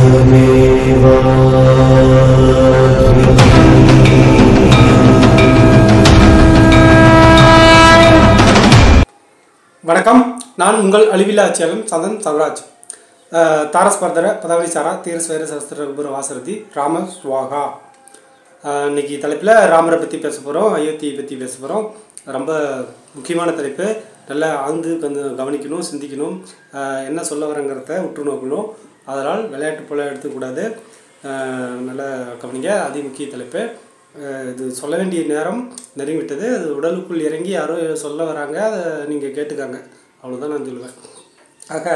வணக்கம் நான் உங்கள் அழிவில்லா ஆட்சியாளன் சந்தன் சவராஜ் அஹ், தாரஸ் பர்தர பதவி சாரா தீரஸ்வேர சஸ்திர ரகுபுர வாசரதி ராம ஸ்வாகா அஹ், இன்னைக்கு தலைப்பில் ராமரை பற்றி பேச போகிறோம் அயோத்தியை பற்றி பேச போகிறோம் ரொம்ப முக்கியமான தலைப்பு நல்லா ஆழ்ந்து கொஞ்சம் கவனிக்கணும் சிந்திக்கணும் அஹ், என்ன சொல்ல வரங்கிறத உற்று நோக்கணும் அதனால் விளையாட்டு போல எடுத்துக்கூடாது அஹ், நல்லா கவனிங்க அதி முக்கிய தலைப்பு அஹ் இது சொல்ல வேண்டிய நேரம் நெருங்கிவிட்டது அது உடலுக்குள் இறங்கி யாரோ சொல்ல வராங்க அதை நீங்கள் கேட்டுக்காங்க அவ்வளோதான் நான் சொல்லுவேன் ஆக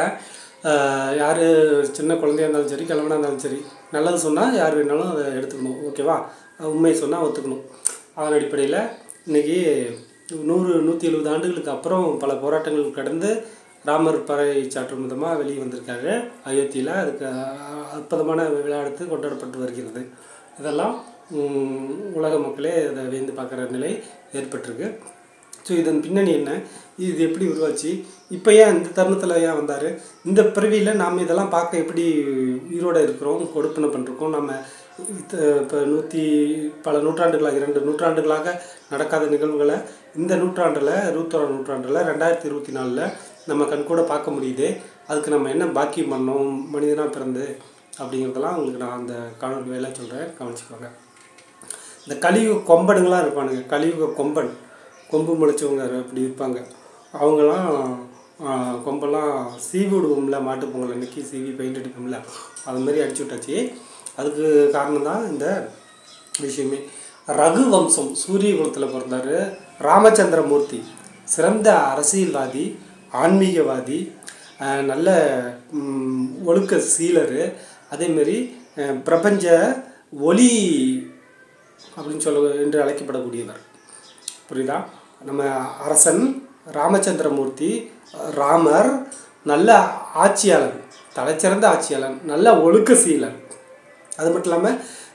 யார் சின்ன குழந்தையா இருந்தாலும் சரி கிழவனாக இருந்தாலும் சரி நல்லது சொன்னால் யார் வேணாலும் அதை எடுத்துக்கணும் ஓகேவா உண்மையை சொன்னால் ஒத்துக்கணும் அதன் அடிப்படையில் இன்றைக்கி நூறு நூற்றி எழுபது ஆண்டுகளுக்கு அப்புறம் பல போராட்டங்கள் கடந்து ராமர் பறை சாற்றும் விதமாக வெளியே வந்திருக்காரு அயோத்தியில் அதுக்கு அஹ், அற்புதமான விழா எடுத்து கொண்டாடப்பட்டு வருகிறது இதெல்லாம் உம், உலக மக்களே அதை வியந்து பார்க்குற நிலை ஏற்பட்டிருக்கு ஸோ இதன் பின்னணி என்ன இது எப்படி உருவாச்சு இப்போ ஏன் இந்த தருணத்தில் ஏன் வந்தார் இந்த பிறவியில் நாம் இதெல்லாம் பார்க்க எப்படி உயிரோடு இருக்கிறோம் கொடுப்பனை பண்ணிருக்கோம் நம்ம இப்போ நூற்றி பல நூற்றாண்டுகளாக இரண்டு நூற்றாண்டுகளாக நடக்காத நிகழ்வுகளை இந்த நூற்றாண்டில் இருபத்தோராம் நூற்றாண்டில் ரெண்டாயிரத்தி இருபத்தி நாலில் நம்ம கண்கூட பார்க்க முடியுது அதுக்கு நம்ம என்ன பாக்கியம் பண்ணோம் மனிதனாக பிறந்து அப்படிங்கிறதெல்லாம் உங்களுக்கு நான் அந்த காணொலி வேலை சொல்கிறேன் கவனிச்சுக்கோங்க இந்த கலியுக கொம்பனுங்களாம் இருப்பானுங்க கலியுக கொம்பன் கொம்பு முளைச்சவங்க அப்படி இருப்பாங்க அவங்கெல்லாம் ஆஹ், கொம்பெல்லாம் சீவி விடுவோம்ல மாட்டுப் பொங்கல் அன்னைக்கு சீவி பெயிண்ட் அடிப்போம்ல அது மாதிரி அடிச்சு விட்டாச்சு அதுக்கு காரணம் தான் இந்த விஷயமே ரகு வம்சம் சூரிய குலத்தில் பிறந்தார் ராமச்சந்திரமூர்த்தி சிறந்த அரசியல்வாதி ஆன்மீகவாதி ஆஹ், நல்ல ம், ஒழுக்க சீலர் அதேமாரி அஹ், பிரபஞ்ச ஒளி அப்படின்னு சொல்ல என்று அழைக்கப்படக்கூடியவர் புரியுதா நம்ம அரசன் ராமச்சந்திரமூர்த்தி ராமர் நல்ல ஆட்சியாளன் தலைச்சிறந்த ஆட்சியாளன் நல்ல ஒழுக்க சீலன் அது மட்டும் இல்லாமல்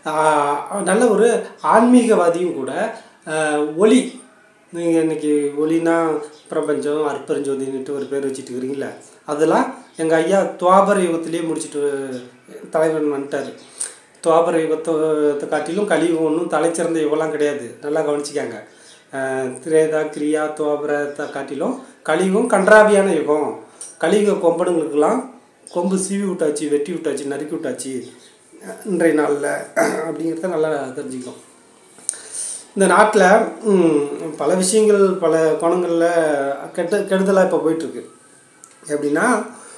நல்ல ஒரு ஆன்மீகவாதியும் கூட ஆஹ், ஒளி நீங்கள் இன்னைக்கு ஒளினா பிரபஞ்சம் அற்பரஞ்சோதின்னுட்டு ஒரு பேர் வச்சுட்டு இருக்கிறீங்களா அதெல்லாம் எங்கள் ஐயா துவாபர யுகத்திலேயே முடிச்சுட்டு தலைவன் வந்துட்டார் துவாபர யுகத்தை காட்டிலும் கலியுகம் ஒன்றும் தலைச்சிறந்த யுகம்லாம் கிடையாது நல்லா கவனிச்சிக்காங்க அஹ் திரேதா கிரியா துவாபரத்தை காட்டிலும் கலியுகம் கன்றாவியான யுகம் கலியுக கொம்பனுங்களுக்கெல்லாம் கொம்பு சீவி விட்டாச்சு வெட்டி விட்டாச்சு நறுக்கி விட்டாச்சு இன்றைய நாளில் அப்படிங்கிறத நல்லா தெரிஞ்சுக்கலாம் இந்த நாட்டில் பல விஷயங்கள் பல கோணங்களில் கெட்ட கெடுதலாக இப்போ போயிட்டுருக்கு எப்படின்னா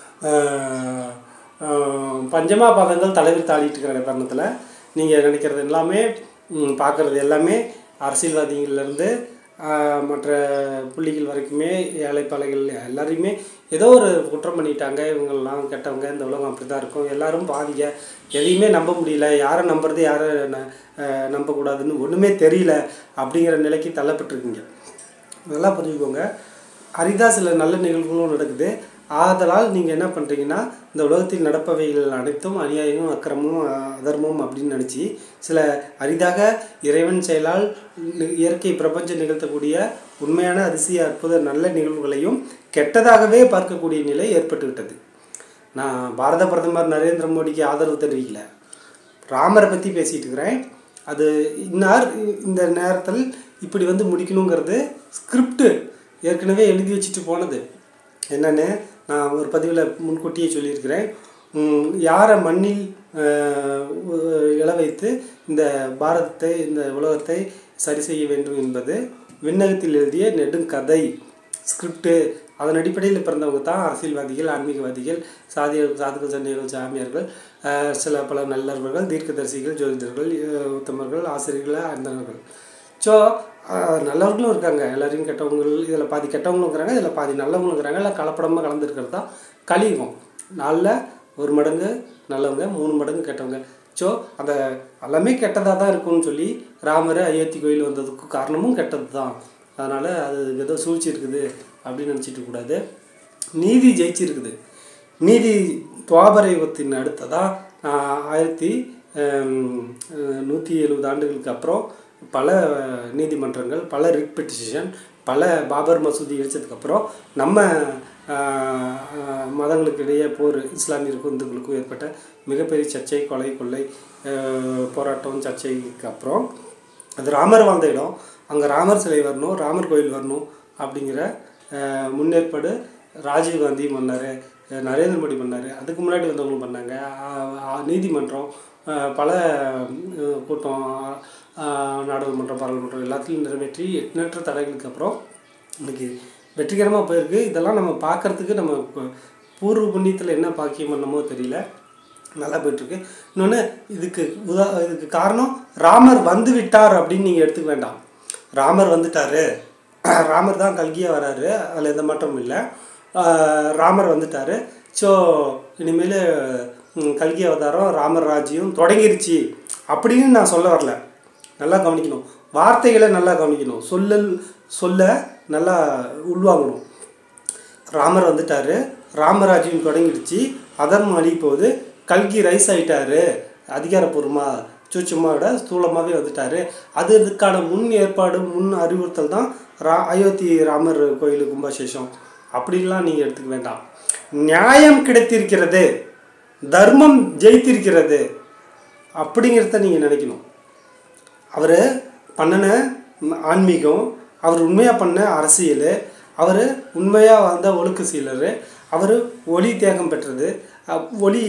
ஆஹ், ஆஹ், பஞ்சமா பாதங்கள் தலைவர் தாளிட்டு இருக்கிற தருணத்தில் நீங்கள் நினைக்கிறது எல்லாமே ம், பார்க்கறது எல்லாமே அரசியல்வாதிகள்லேருந்து மற்ற புள்ளிகள் வரைக்குமே ஏழைப்பாளைகள் எல்லாரையுமே ஏதோ ஒரு குற்றம் பண்ணிட்டாங்க இவங்கெல்லாம் கெட்டவங்க இந்த உலகம் அப்படி தான் இருக்கும் எல்லாரும் பாதிங்க எதையுமே நம்ப முடியல யாரை நம்புறது யாரை ந- ஆஹ், நம்பக்கூடாதுன்னு ஒன்றுமே தெரியல அப்படிங்கிற நிலைக்கு தள்ளப்பட்டிருக்கீங்க நல்லா புரிஞ்சுக்கோங்க அரிதா சில நல்ல நிகழ்வுகளும் நடக்குது ஆதலால் நீங்கள் என்ன பண்ணுறீங்கன்னா இந்த உலகத்தில் நடப்பவைகள் அனைத்தும் அநியாயமும் அக்கிரமும் அ- அதர்மம் அப்படின்னு நினச்சி சில அரிதாக இறைவன் செயலால் நி- இயற்கை பிரபஞ்சம் நிகழ்த்தக்கூடிய உண்மையான அதிசய அற்புத நல்ல நிகழ்வுகளையும் கெட்டதாகவே பார்க்கக்கூடிய நிலை ஏற்பட்டுவிட்டது நான் பாரத பிரதமர் நரேந்திர மோடிக்கு ஆதரவு தெரிவிக்கல ராமரை பற்றி பேசிகிட்டு இருக்கிறேன் அது இன்னார் இந்த நேரத்தில் இப்படி வந்து முடிக்கணுங்கிறது ஸ்கிரிப்டு ஏற்கனவே எழுதி வச்சுட்டு போனது என்னென்னு நான் ஒரு பதிவில் முன்கூட்டியே சொல்லியிருக்கிறேன் உம், யாரை மண்ணில் அஹ், உ- இழ வைத்து இந்த பாரதத்தை இந்த உலகத்தை சரி செய்ய வேண்டும் என்பது விண்ணகத்தில் எழுதிய நெடுங்கதை ஸ்கிரிப்டு அதன் அடிப்படையில் பிறந்தவங்க தான் அரசியல்வாதிகள் ஆன்மீகவாதிகள் சாதிய சாதுகள் சண்டைகள் சாமியார்கள் அஹ், சில பல நல்லவர்கள் தீர்க்கதரிசிகள் ஜோதிடர்கள் அஹ், உத்தமர்கள் ஆசிரியர்கள் அந்தனர்கள் ஸோ நல்லவர்களும் இருக்காங்க எல்லாரையும் கெட்டவங்க இதில் பாதி கெட்டவங்களும் இருக்கிறாங்க இதில் பாதி நல்லவங்களும் இருக்கிறாங்க எல்லாம் கலப்படமாக கலந்துருக்கிறது தான் கலியுகம் நாளில் ஒரு மடங்கு நல்லவங்க மூணு மடங்கு கெட்டவங்க ஸோ அந்த எல்லாமே கெட்டதாக தான் இருக்கும்னு சொல்லி ராமர் அயோத்தி கோயில் வந்ததுக்கு காரணமும் கெட்டது தான் அதனால் அது ஏதோ சூழ்ச்சி இருக்குது அப்படின்னு நினச்சிட்டு கூடாது நீதி ஜெயிச்சிருக்குது நீதி துவாபர யுகத்தின் அடுத்ததாக ஆயிரத்தி நூற்றி எழுபது ஆண்டுகளுக்கு அப்புறம் பல நீதிமன்றங்கள் பல ரிட் பெட்டிஷன் பல பாபர் மசூதி இடிச்சதுக்கப்புறம் நம்ம ஆஹ், ஆஹ், மதங்களுக்கு இடையே போர் இஸ்லாமியருக்கும் இந்துக்களுக்கும் ஏற்பட்ட மிகப்பெரிய சர்ச்சை கொலை கொள்ளை ஆஹ், போராட்டம் சர்ச்சைக்கு அப்புறம் அது ராமர் வாழ்ந்த இடம் அங்கே ராமர் சிலை வரணும் ராமர் கோயில் வரணும் அப்படிங்கிற ஆஹ், முன்னேற்பாடு ராஜீவ்காந்தி பண்ணார் நரேந்திர மோடி பண்ணார் அதுக்கு முன்னாடி வந்தவங்களும் பண்ணாங்க ஆஹ், ஆஹ், நீதிமன்றம் ஆஹ், பல ஆஹ், கூட்டம் ஆஹ், நாடாளுமன்றம் பாராளுமன்றம் எல்லாத்தையும் நிறைவேற்றி எண்ணற்ற தடைகளுக்கு அப்புறம் இன்னைக்கு வெற்றிகரமாக போயிருக்கு இதெல்லாம் நம்ம பார்க்கறதுக்கு நம்ம ப- பூர்வ புண்ணியத்தில் என்ன பாக்கியம் பண்ணமோ தெரியல நல்லா போயிட்டுருக்கு இன்னொன்று இதுக்கு உதா இதுக்கு காரணம் ராமர் வந்து விட்டார் அப்படின்னு நீங்கள் எடுத்துக்க வேண்டாம் ராமர் வந்துட்டாரு ராமர் தான் கல்கியாக வராரு அதில் எந்த மாற்றமும் இல்லை ஆஹ் ராமர் வந்துட்டாரு ஸோ இனிமேல் ம், கல்கி அவதாரம் ராமர் ராஜ்யம் தொடங்கிருச்சு அப்படின்னு நான் சொல்ல வரல நல்லா கவனிக்கணும் வார்த்தைகளை நல்லா கவனிக்கணும் சொல்லல் சொல்ல நல்லா உள்வாங்கணும் ராமர் வந்துட்டாரு ராமராஜ்யம் தொடங்கிடுச்சு அதர்மம் அழிய போகுது கல்கி ரைஸ் ஆயிட்டாரு அதிகாரப்பூர்வமாக சூட்சமாவோட ஸ்தூலமாகவே வந்துட்டாரு அது இதுக்கான முன் ஏற்பாடு முன் அறிவுறுத்தல் தான் ரா அயோத்தி ராமர் கோயில் கும்பாசேஷம் அப்படின்லாம் நீங்கள் எடுத்துக்க வேண்டாம் நியாயம் கிடைத்திருக்கிறது தர்மம் ஜெயித்திருக்கிறது அப்படிங்கிறத நீங்கள் நினைக்கணும் அவர் பண்ணின ம், ஆன்மீகம் அவர் உண்மையாக பண்ண அரசியல் அவர் உண்மையாக வாழ்ந்த ஒழுக்க சீலர் அவர் ஒளி தியாகம் பெற்றது அ- ஒளி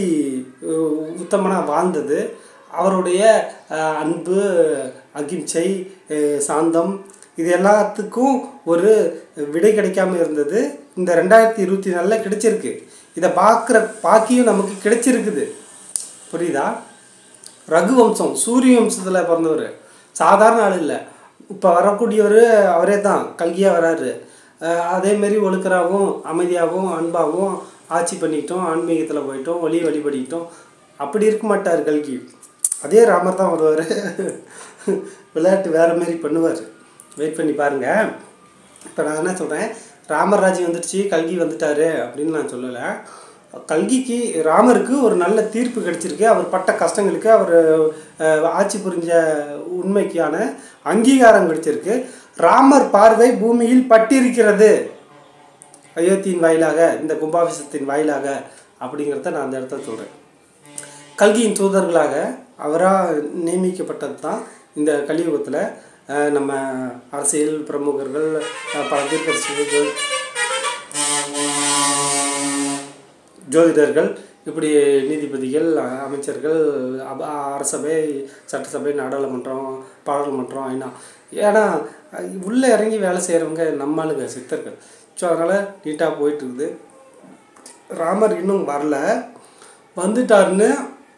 உத்தமனாக வாழ்ந்தது அவருடைய அஹ், அன்பு அகிம்சை அஹ், சாந்தம் இது எல்லாத்துக்கும் ஒரு விடை கிடைக்காம இருந்தது இந்த ரெண்டாயிரத்தி இருபத்தி நாலில் கிடைச்சிருக்கு இதை பார்க்குற பாக்கியம் நமக்கு கிடைச்சிருக்குது புரியுதா ரகுவம்சம் சூரிய வம்சத்தில் பிறந்தவர் சாதாரண ஆள் இல்லை இப்போ வரக்கூடியவர் அவரே தான் கல்கியாக வராரு அஹ் அதே மாதிரி ஒழுக்கராகவும் அமைதியாகவும் அன்பாகவும் ஆட்சி பண்ணிக்கிட்டோம் ஆன்மீகத்தில் போயிட்டோம் வழி வழிபடிக்கிட்டோம் அப்படி இருக்க மாட்டார் கல்கி அதே ராமர் தான் வருவார் விளையாட்டு வேறு மாதிரி பண்ணுவார் வெயிட் பண்ணி பாருங்கள் இப்போ நான் என்ன சொல்கிறேன் ராமர் ராஜ்யம் வந்துடுச்சு கல்கி வந்துட்டாரு அப்படின்னு நான் சொல்லலை கல்கிக்கு ராமருக்கு ஒரு நல்ல தீர்ப்பு கிடைச்சிருக்கு அவர் பட்ட கஷ்டங்களுக்கு அவர் அஹ், ஆட்சி புரிஞ்ச உண்மைக்கான அங்கீகாரம் கிடைச்சிருக்கு ராமர் பார்வை பூமியில் பட்டிருக்கிறது அயோத்தியின் வாயிலாக இந்த கும்பாபிஷத்தின் வாயிலாக அப்படிங்கிறத நான் அந்த இடத்துல சொல்கிறேன் கல்கியின் தூதர்களாக அவராக நியமிக்கப்பட்டது தான் இந்த கலியுகத்தில் அஹ், நம்ம அரசியல் பிரமுகர்கள் அஹ், பல தீர்க்கதரிசிகள் ஜோதிடர்கள் இப்படி நீதிபதிகள் அஹ், அமைச்சர்கள் அப அரசபை சட்டசபை நாடாளுமன்றம் பாராளுமன்றம் ஐநா ஏன்னா அஹ், உள்ளே இறங்கி வேலை செய்கிறவங்க நம்மளுங்க சித்தர்கள் ஸோ அதனால் நீட்டாக போயிட்டுருக்குது ராமர் இன்னும் வரல வந்துட்டாருன்னு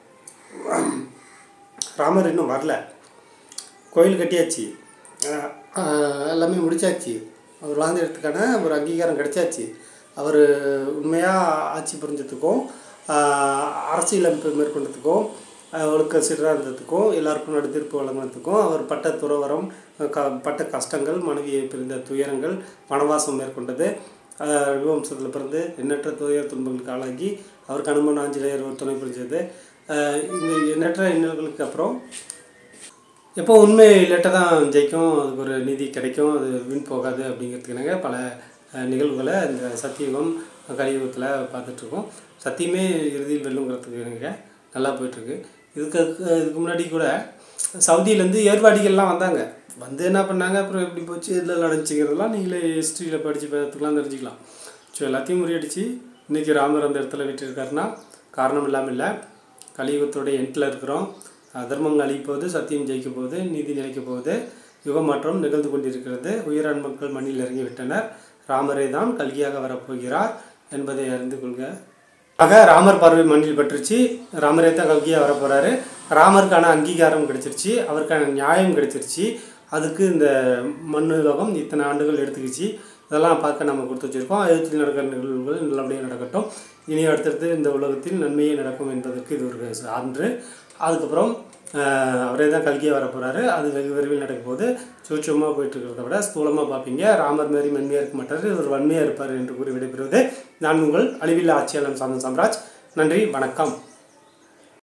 ராமர் இன்னும் வரல கோயில் கட்டியாச்சு அஹ் அஹ் எல்லாமே முடிச்சாச்சு அவர் வாழ்ந்த இடத்துக்கான ஒரு அங்கீகாரம் கிடைச்சாச்சு அவர் உண்மையாக ஆட்சி புரிஞ்சதுக்கும் அஹ் அரசியலமைப்பு மேற்கொண்டதுக்கும் அஹ் ஒழுக்க சீராக இருந்ததுக்கும் எல்லாருக்கும் நடுத்தீர்ப்பு வழங்கினதுக்கும் அவர் பட்ட துறவரம் க பட்ட கஷ்டங்கள் மனைவியை பிரிந்த துயரங்கள் வனவாசம் மேற்கொண்டது ரகுவம்சத்தில் பிறந்து எண்ணற்ற துயர துன்பங்களுக்கு ஆளாகி அவருக்கு அனுமன் ஆஞ்சநேயர் ஒரு துணை புரிஞ்சது அஹ் இந்த எண்ணற்ற இன்னல்களுக்கு அப்புறம் எப்போ உண்மை இல்லாட்ட தான் ஜெயிக்கும் அதுக்கு ஒரு நீதி கிடைக்கும் அது வீண் போகாது அப்படிங்கிறதுக்குனாங்க பல அஹ், நிகழ்வுகளை இந்த சத்தியுகம் கலியுகத்தில் பார்த்துட்ருக்கோம் சத்தியமே இறுதியில் வெல்லுங்கிறதுக்கு எனக்கு நல்லா போயிட்டுருக்கு இதுக்கு இதுக்கு முன்னாடி கூட சவுதியிலேருந்து ஏர்வாடிகள்லாம் வந்தாங்க வந்து என்ன பண்ணாங்க அப்புறம் எப்படி போச்சு இதில் நடந்துச்சுங்கிறதெல்லாம் நீங்களே ஹிஸ்ட்ரியில் படித்து பார்த்துக்கலாம் தெரிஞ்சுக்கலாம் ஸோ எல்லாத்தையும் முறியடிச்சு இன்றைக்கி ராமர் அந்த இடத்துல விட்டுருக்காருன்னா காரணம் இல்லாமல் இல்லை கலியுகத்தோட எண்டில் இருக்கிறோம் அதர்மங்கள் அழிய போகுது சத்தியம் ஜெயிக்க போகுது நீதி நிலைக்க போகுது யுக மாற்றம் நிகழ்ந்து கொண்டிருக்கிறது உயிரான் மக்கள் மண்ணில் இறங்கி விட்டனர் ராமரே தான் கல்கியாக வரப்போகிறார் என்பதை அறிந்து கொள்க ஆக ராமர் பார்வை மண்ணில் பட்டுருச்சு ராமரே தான் கல்கியாக வரப்போகிறாரு ராமருக்கான அங்கீகாரம் கிடைச்சிருச்சு அவருக்கான நியாயம் கிடைச்சிருச்சு அதுக்கு இந்த மண்ணுலகம் இத்தனை ஆண்டுகள் எடுத்துக்கிச்சு இதெல்லாம் பார்க்க நம்ம கொடுத்து வச்சுருக்கோம் அயோத்தியில் நடக்கிற நிகழ்வுகள் நல்லபடியாக நடக்கட்டும் இனி அடுத்தடுத்து இந்த உலகத்தில் நன்மையே நடக்கும் என்பதற்கு இது ஒரு சான்று அதுக்கப்புறம் ஆஹ், அவரே தான் கல்கியாக வர போகிறாரு அது வெகு விரைவில் நடக்க போது சூட்சமாக போயிட்டு இருக்கிறத விட ஸ்தூலமாக பார்ப்பீங்க ராமர் மாரி மென்மையாக இருக்க மாட்டார் இவர் வன்மையாக இருப்பார் என்று கூறி விடைபெறுவது நான் உங்கள் அழிவில்லா ஆட்சியாளன் சாந்தன் சாம்ராஜ் நன்றி வணக்கம்